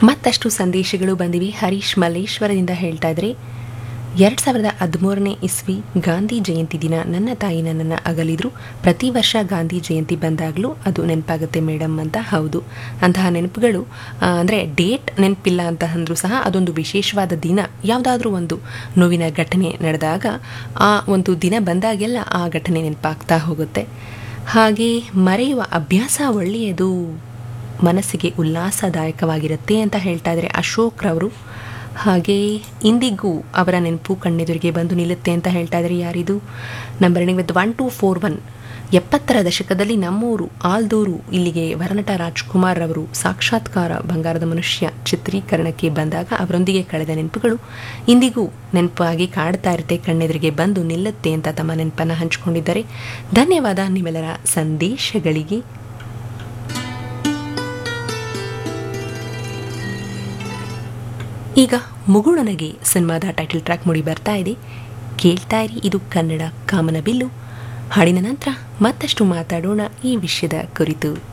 ಮತ್ತಷ್ಟು ಸಂದೇಶಗಳು ಬಂದಿವೆ ಹರೀಶ್ ಮಲ್ಲೇಶ್ವರದಿಂದ ಹೇಳ್ತಾ ಇದ್ರೆ ಎರಡು ಸಾವಿರದ ಹದಿಮೂರನೇ ಇಸ್ವಿ ಗಾಂಧಿ ಜಯಂತಿ ದಿನ ನನ್ನ ತಾಯಿ ನನ್ನನ್ನು ಅಗಲಿದ್ರು ಪ್ರತಿ ವರ್ಷ ಗಾಂಧಿ ಜಯಂತಿ ಬಂದಾಗಲೂ ಅದು ನೆನಪಾಗುತ್ತೆ ಮೇಡಮ್ ಅಂತ ಹೌದು ಅಂತಹ ನೆನಪುಗಳು ಅಂದರೆ ಡೇಟ್ ನೆನಪಿಲ್ಲ ಅಂತ ಅಂದರೂ ಸಹ ಅದೊಂದು ವಿಶೇಷವಾದ ದಿನ ಯಾವುದಾದ್ರೂ ಒಂದು ನೋವಿನ ಘಟನೆ ನಡೆದಾಗ ಆ ಒಂದು ದಿನ ಬಂದಾಗೆಲ್ಲ ಆ ಘಟನೆ ನೆನಪಾಗ್ತಾ ಹೋಗುತ್ತೆ ಹಾಗೆ ಮರೆಯುವ ಅಭ್ಯಾಸ ಒಳ್ಳೆಯದು ಮನಸ್ಸಿಗೆ ಉಲ್ಲಾಸದಾಯಕವಾಗಿರುತ್ತೆ ಅಂತ ಹೇಳ್ತಾ ಇದ್ದಾರೆ ಅಶೋಕ್ ರವರು ಹಾಗೆ ಇಂದಿಗೂ ಅವರ ನೆನಪು ಕಣ್ಣೆದುರಿಗೆ ಬಂದು ನಿಲ್ಲುತ್ತೆ ಅಂತ ಹೇಳ್ತಾ ಇದ್ದಾರೆ ಯಾರಿದು number with one two four one ಎಪ್ಪತ್ತರ ದಶಕದಲ್ಲಿ ನಮ್ಮೂರು ಆಲ್ದೂರು ಇಲ್ಲಿಗೆ ವರನಟ ರಾಜ್ಕುಮಾರ್ ಅವರು ಸಾಕ್ಷಾತ್ಕಾರ ಬಂಗಾರದ ಮನುಷ್ಯ ಚಿತ್ರೀಕರಣಕ್ಕೆ ಬಂದಾಗ ಅವರೊಂದಿಗೆ ಕಳೆದ ನೆನಪುಗಳು ಇಂದಿಗೂ ನೆನಪಾಗಿ ಕಾಡ್ತಾ ಇರುತ್ತೆ ಕಣ್ಣೆದುರಿಗೆ ಬಂದು ನಿಲ್ಲುತ್ತೆ ಅಂತ ತಮ್ಮ ನೆನಪನ್ನು ಹಂಚಿಕೊಂಡಿದ್ದಾರೆ ಧನ್ಯವಾದ ನಿಮ್ಮೆಲ್ಲರ ಸಂದೇಶಗಳಿಗೆ ಈಗ ಮುಗುಳನಗೆ ಸಿನಿಮಾದ ಟೈಟಲ್ ಟ್ರ್ಯಾಕ್ ಮೂಡಿ ಬರ್ತಾ ಇದೆ ಕೇಳ್ತಾ ಇರಿ ಇದು ಕನ್ನಡ ಕಾಮನಬಿಲ್ಲು ಹಾಡಿನ ನಂತರ ಮತ್ತಷ್ಟು ಮಾತಾಡೋಣ ಈ ವಿಷಯದ ಕುರಿತು